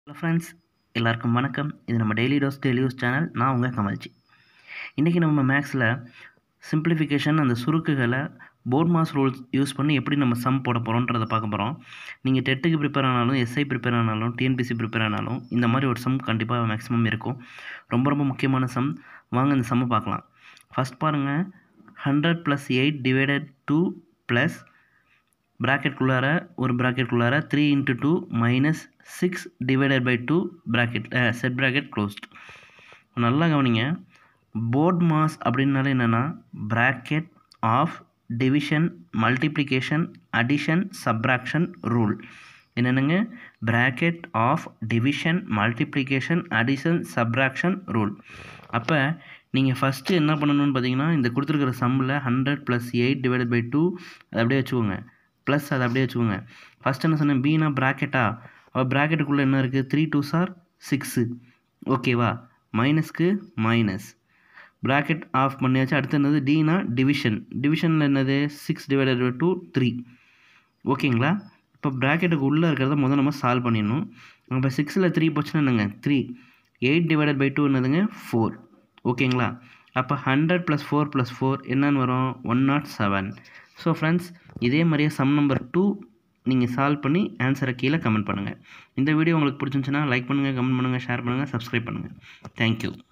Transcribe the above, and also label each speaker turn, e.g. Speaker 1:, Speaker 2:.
Speaker 1: hello friends எல்லாருக்கும் வணக்கம் இது நம்ம daily dose daily use channel நான் உங்கள் கமல்ஜி இன்றைக்கி நம்ம மேக்ஸில் சிம்பிளிஃபிகேஷன் அந்த சுருக்குகளை போர்ட் மாஸ் ரூல்ஸ் யூஸ் பண்ணி எப்படி நம்ம சம் போட போகிறோன்றதை பார்க்க போகிறோம் நீங்கள் டெட்டுக்கு ப்ரிப்பேர் ஆனாலும் எஸ்ஐ ப்ரிப்பேர் ஆனாலும் டிஎன்பிசி ப்ரிப்பேர் ஆனாலும் இந்த மாதிரி ஒரு சம் கண்டிப்பாக மேக்ஸிமம் இருக்கும் ரொம்ப ரொம்ப முக்கியமான சம் வாங்க இந்த சம்மை பார்க்கலாம் ஃபஸ்ட் பாருங்கள் hundred plus eight divided two plus ப்ராக்கெட்குள்ளார ஒரு ப்ராக்கெட்குள்ளார three into two minus six divided by two bracket set bracket closed நல்லா கவனிங்க போர்ட் மாஸ் அப்படின்னாலே என்னென்னா bracket of division multiplication addition subtraction rule என்னென்னங்க bracket of division multiplication addition subtraction rule அப்போ நீங்கள் ஃபஸ்ட்டு என்ன பண்ணணும்னு பார்த்தீங்கன்னா இந்த கொடுத்துருக்குற சம்மில் hundred plus eight divided by two அதை அப்படியே வச்சுக்கோங்க ப்ளஸ் அதை அப்படியே வச்சுக்கோங்க ஃபஸ்ட் என்ன சொன்னேன் பீனா ப்ராக்கெட்டா அப்போ ப்ராக்கெட்டுக்குள்ளே என்ன இருக்குது த்ரீ டூ சார் சிக்ஸு ஓகேவா மைனஸ்க்கு மைனஸ் ப்ராக்கெட் ஆஃப் பண்ணியாச்சு அடுத்து என்னது டீனா டிவிஷன் டிவிஷனில் என்னது six divided by two three ஓகேங்களா இப்போ ப்ராக்கெட்டுக்கு உள்ளே இருக்கிறத முதல் நம்ம சால்வ் பண்ணிடணும் இப்போ சிக்ஸில் த்ரீ போச்சுன்னா என்னங்க three eight divided by two என்னதுங்க ஃபோர் ஓகேங்களா அப்போ hundred plus four plus four என்னன்னு வரும் one naught seven so friends இதே மாதிரியே சம் நம்பர் டூ நீங்கள் சால்வ் பண்ணி ஆன்சரை கீழே கமெண்ட் பண்ணுங்கள் இந்த வீடியோ உங்களுக்கு பிடிச்சிருந்துச்சுன்னா லைக் பண்ணுங்கள் கமெண்ட் பண்ணுங்கள் ஷேர் பண்ணுங்கள் சப்ஸ்கிரைப் பண்ணுங்கள் தேங்க்யூ